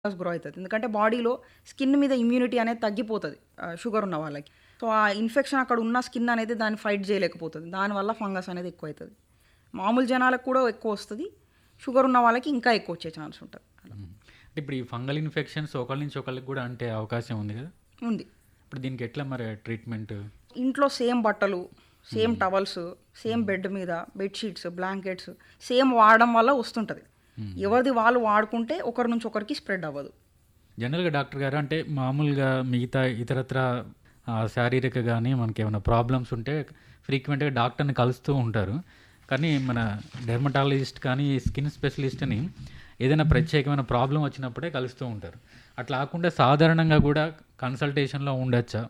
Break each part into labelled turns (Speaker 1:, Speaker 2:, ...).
Speaker 1: Grow అవుతుంది ఎందుకంటే బాడీలో స్కిన్ మీద ఇమ్యూనిటీ అనేది తగ్గిపోతుంది షుగర్ ఉన్న వాళ్ళకి సో ఆ ఇన్ఫెక్షన్ అక్కడ ఉన్న స్కిన్ అనేది దాన్ని ఫైట్ చేయలేకపోతుంది దానివల్ల ఫంగస్ అనేది ఎక్కువ అవుతుంది మామూలు జనాలకు కూడా ఎక్కువ వస్తుంది షుగర్ ఉన్న వాళ్ళకి ఇంకా ఎక్కువ వచ్చే ఛాన్స్ ఉంటుంది అలా
Speaker 2: అంటే ఇప్పుడు ఈ ఫంగల్ ఇన్ఫెక్షన్స్ ఒకళ్ళ నుంచి ఒకళ్ళకి కూడా అంటే అవకాశం ఉంది కదా
Speaker 1: ఉంది
Speaker 2: ఇప్పుడు దీనికి ఎట్లా మరి ట్రీట్మెంట్
Speaker 1: ఇంట్లో సేమ్ బట్టలు సేమ్ టవల్స్ సేమ్ బెడ్ మీద బెడ్షీట్స్ బ్లాంకెట్స్ సేమ్ వాడడం వల్ల వస్తుంటుంది ఎవరిది వాళ్ళు వాడుకుంటే ఒకరి నుంచి ఒకరికి స్ప్రెడ్ అవ్వదు
Speaker 2: జనరల్గా డాక్టర్ గారు అంటే మామూలుగా మిగతా ఇతరత్ర ఆ, శారీరక కానీ మనకి ఏమైనా ప్రాబ్లమ్స్ ఉంటే ఫ్రీక్వెంట్గా డాక్టర్ని కలుస్తూ ఉంటారు కానీ మన డెర్మటాలజిస్ట్ కానీ స్కిన్ స్పెషలిస్ట్ని ఏదైనా ప్రత్యేకమైన ప్రాబ్లం వచ్చినప్పుడే కలుస్తూ ఉంటారు అట్లా కాకుండా సాధారణంగా కూడా కన్సల్టేషన్లో ఉండొచ్చా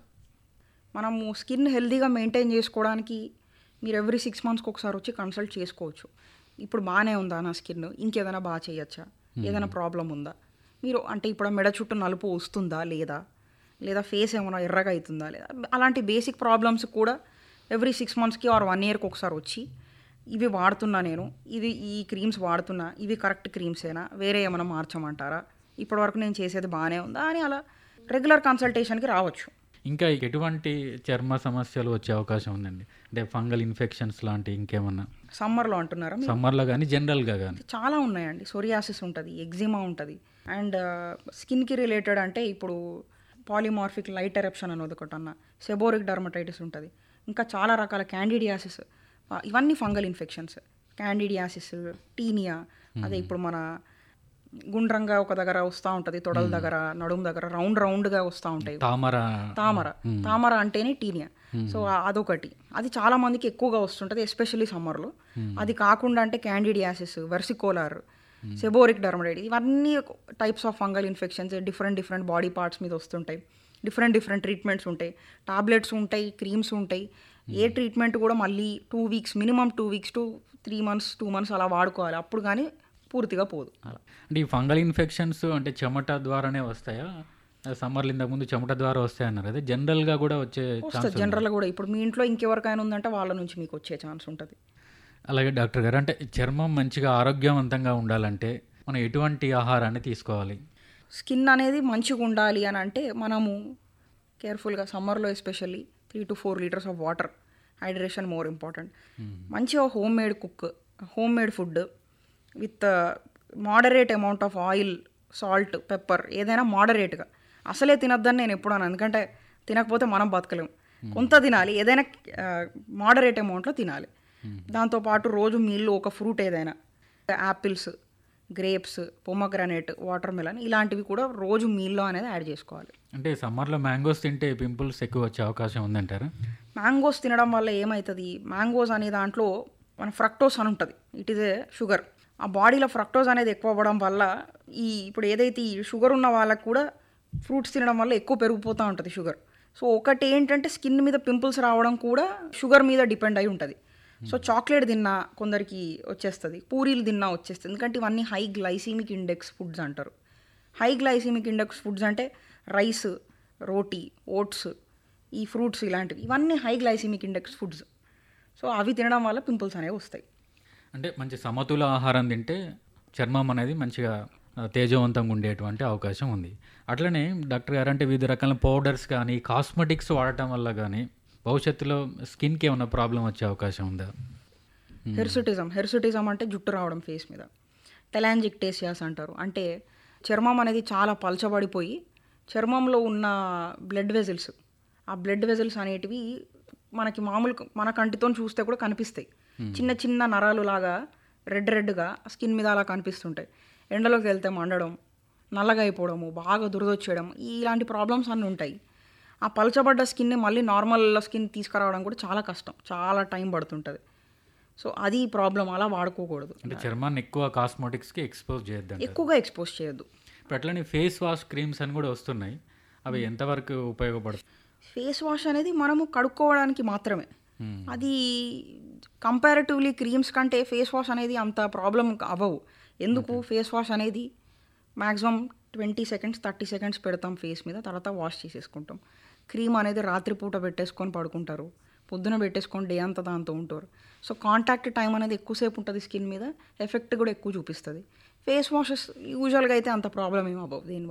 Speaker 1: మనము స్కిన్ హెల్తీగా మెయింటైన్ చేసుకోవడానికి మీరు ఎవ్రీ సిక్స్ మంత్స్కి ఒకసారి వచ్చి కన్సల్ట్ చేసుకోవచ్చు ఇప్పుడు బాగానే ఉందా నా స్కిన్ ఇంకేదైనా బాగా చేయొచ్చా ఏదైనా ప్రాబ్లం ఉందా మీరు అంటే ఇప్పుడు మెడ చుట్టూ నలుపు వస్తుందా లేదా లేదా ఫేస్ ఏమైనా ఎర్రగా అవుతుందా లేదా అలాంటి బేసిక్ ప్రాబ్లమ్స్ కూడా ఎవ్రీ సిక్స్ మంత్స్కి ఆర్ వన్ ఇయర్కి ఒకసారి వచ్చి ఇవి వాడుతున్నా నేను ఇవి ఈ క్రీమ్స్ వాడుతున్నా ఇవి కరెక్ట్ క్రీమ్సేనా వేరే ఏమైనా మార్చమంటారా ఇప్పటివరకు నేను చేసేది బాగానే ఉందా అని అలా రెగ్యులర్ కన్సల్టేషన్కి రావచ్చు
Speaker 2: ఇంకా ఎటువంటి చర్మ సమస్యలు వచ్చే అవకాశం ఉందండి అంటే ఫంగల్ ఇన్ఫెక్షన్స్ లాంటి ఇంకేమన్నా
Speaker 1: సమ్మర్లో అంటున్నారా మీరు?
Speaker 2: సమ్మర్లో కానీ జనరల్గా కానీ
Speaker 1: చాలా ఉన్నాయండి సోరియాసిస్ ఉంటుంది ఎగ్జిమా ఉంటుంది అండ్ స్కిన్కి రిలేటెడ్ అంటే ఇప్పుడు పాలిమార్ఫిక్ లైట్ ఎరప్షన్ అనేది ఒకటి అన్న సెబోరిక్ డర్మటైటిస్ ఉంటుంది ఇంకా చాలా రకాల క్యాండిడియాసిస్ ఇవన్నీ ఫంగల్ ఇన్ఫెక్షన్స్ క్యాండిడియాసిస్ టీనియా అదే ఇప్పుడు మన గుండ్రంగా ఒక దగ్గర వస్తూ ఉంటుంది తొడల దగ్గర నడుము దగ్గర రౌండ్ రౌండ్గా వస్తూ ఉంటాయి
Speaker 2: తామర
Speaker 1: తామర తామర అంటేనే టీనియా సో ఆ- అదొకటి అది చాలా మందికి ఎక్కువగా వస్తుంటుంది ఎస్పెషల్లీ సమ్మర్లో అది కాకుండా అంటే క్యాండిడియాసిస్ వెర్సికోలార్ సెబోరిక్ డర్మడైటిస్ ఇవన్నీ types of fungal infections different different body parts మీద వస్తుంటాయి డిఫరెంట్ డిఫరెంట్ ట్రీట్మెంట్స్ ఉంటాయి టాబ్లెట్స్ ఉంటాయి క్రీమ్స్ ఉంటాయి ఏ ట్రీట్మెంట్ కూడా మళ్ళీ two weeks minimum two weeks to three months two months అలా వాడుకోవాలి అప్పుడు కానీ పూర్తిగా పోదు
Speaker 2: అలా అంటే ఈ ఫంగల్ ఇన్ఫెక్షన్స్ అంటే చెమట ద్వారానే వస్తాయా సమ్మర్లు ఇంతకు ముందు చెమట ద్వారా వస్తాయి అన్నారు అదే జనరల్గా కూడా వచ్చే
Speaker 1: వస్తుంది జనరల్గా కూడా ఇప్పుడు మీ ఇంట్లో ఇంకెవరికైనా ఉందంటే వాళ్ళ నుంచి మీకు వచ్చే ఛాన్స్ ఉంటుంది
Speaker 2: అలాగే డాక్టర్ గారు అంటే చర్మం మంచిగా ఆరోగ్యవంతంగా ఉండాలంటే మనం ఎటువంటి ఆహారాన్ని తీసుకోవాలి
Speaker 1: స్కిన్ అనేది మంచిగా ఉండాలి అని అంటే మనము కేర్ఫుల్గా సమ్మర్లో especially three to four litres of water hydration more important మంచిగా homemade cook homemade food with moderate amount of oil salt pepper ఏదైనా మోడరేట్గా అసలే తినద్దని నేను ఎప్పుడు అన్నాను ఎందుకంటే తినకపోతే మనం బతకలేము కొంత తినాలి ఏదైనా మోడరేట్ అమౌంట్లో తినాలి దాంతోపాటు రోజు మీళ్ళు ఒక ఫ్రూట్ ఏదైనా apples grapes pomegranate watermelon ఇలాంటివి కూడా రోజు మీల్లో అనేది యాడ్ చేసుకోవాలి
Speaker 2: అంటే సమ్మర్లో మ్యాంగోస్ తింటే పింపుల్స్ ఎక్కువ వచ్చే అవకాశం ఉందంటారా
Speaker 1: మ్యాంగోస్ తినడం వల్ల ఏమవుతుంది మ్యాంగోస్ అనే దాంట్లో మన ఫ్రక్టోస్ అని ఉంటుంది ఇట్ ఈజ్ ఏ షుగర్ ఆ బాడీలో ఫ్రక్టోస్ అనేది ఎక్కువ అవ్వడం వల్ల ఈ ఇప్పుడు ఏదైతే ఈ షుగర్ ఉన్న వాళ్ళకు కూడా ఫ్రూట్స్ తినడం వల్ల ఎక్కువ పెరిగిపోతూ ఉంటుంది షుగర్ సో ఒకటి ఏంటంటే స్కిన్ మీద పింపుల్స్ రావడం కూడా షుగర్ మీద డిపెండ్ అయి ఉంటుంది సో చాక్లెట్ తిన్నా కొందరికి వచ్చేస్తుంది పూరీలు తిన్నా వచ్చేస్తుంది ఎందుకంటే ఇవన్నీ హై గ్లైసీమిక్ ఇండెక్స్ ఫుడ్స్ అంటారు హై గ్లైసీమిక్ ఇండెక్స్ ఫుడ్స్ అంటే రైస్ రోటీ ఓట్స్ ఈ ఫ్రూట్స్ ఇలాంటివి ఇవన్నీ high glycemic index foods so అవి తినడం వల్ల పింపుల్స్ అనేవి వస్తాయి
Speaker 2: అంటే మంచి సమతుల ఆహారం తింటే చర్మం అనేది మంచిగా ఆ, తేజవంతంగా ఉండేటువంటి అవకాశం ఉంది అట్లనే డాక్టర్ గారు అంటే వివిధ రకాల పౌడర్స్ కానీ కాస్మెటిక్స్ వాడటం వల్ల కానీ భవిష్యత్తులో స్కిన్కి ఏమైనా ప్రాబ్లం వచ్చే అవకాశం ఉందా
Speaker 1: హెర్సుటిజం హెర్సుటిజం అంటే జుట్టు రావడం ఫేస్ మీద టెలాంజిక్టేసియాస్ అంటారు అంటే చర్మం అనేది చాలా పలచబడిపోయి చర్మంలో ఉన్న బ్లడ్ వెజల్స్ ఆ బ్లడ్ వెజల్స్ అనేటివి మనకి మామూలు మన కంటితో చూస్తే కూడా కనిపిస్తాయి చిన్న చిన్న నరాలు లాగా రెడ్ రెడ్గా స్కిన్ మీద అలా కనిపిస్తుంటాయి ఎండలోకి వెళ్తే మండడం నల్లగా అయిపోవడము బాగా దురదొచ్చేయడం ఇలాంటి ప్రాబ్లమ్స్ అన్నీ ఉంటాయి ఆ పలచబడ్డ స్కిన్ని మళ్ళీ నార్మల్ స్కిన్ తీసుకురావడం కూడా చాలా కష్టం చాలా టైం పడుతుంటుంది సో అది ప్రాబ్లం అలా వాడుకోకూడదు
Speaker 2: అంటే చర్మాన్ని ఎక్కువ కాస్మెటిక్స్కి ఎక్స్పోజ్ చేయొద్దంట
Speaker 1: ఎక్కువగా ఎక్స్పోజ్ చేయొద్దు
Speaker 2: ఇప్పుడు అట్లనే ఫేస్ వాష్ క్రీమ్స్ అని కూడా వస్తున్నాయి అవి ఎంతవరకు ఉపయోగపడుతుంది
Speaker 1: ఫేస్ వాష్ అనేది మనము కడుక్కోవడానికి మాత్రమే
Speaker 2: Hmm.
Speaker 1: అది కంపారిటివ్లీ క్రీమ్స్ కంటే ఫేస్ వాష్ అనేది అంత ప్రాబ్లం అవ్వవు ఎందుకు ఫేస్ వాష్ అనేది maximum twenty seconds thirty seconds పెడతాం ఫేస్ మీద తర్వాత వాష్ చేసేసుకుంటాం క్రీమ్ అనేది రాత్రిపూట పెట్టేసుకొని పడుకుంటారు పొద్దున పెట్టేసుకొని డే అంతా దాంతో ఉంటారు సో కాంటాక్ట్ టైం అనేది ఎక్కువసేపు ఉంటుంది స్కిన్ మీద ఎఫెక్ట్ కూడా ఎక్కువ చూపిస్తుంది ఫేస్ వాషెస్ యూజువల్గా అయితే అంత ప్రాబ్లం ఏమో అవ్వదు దీనివల్ల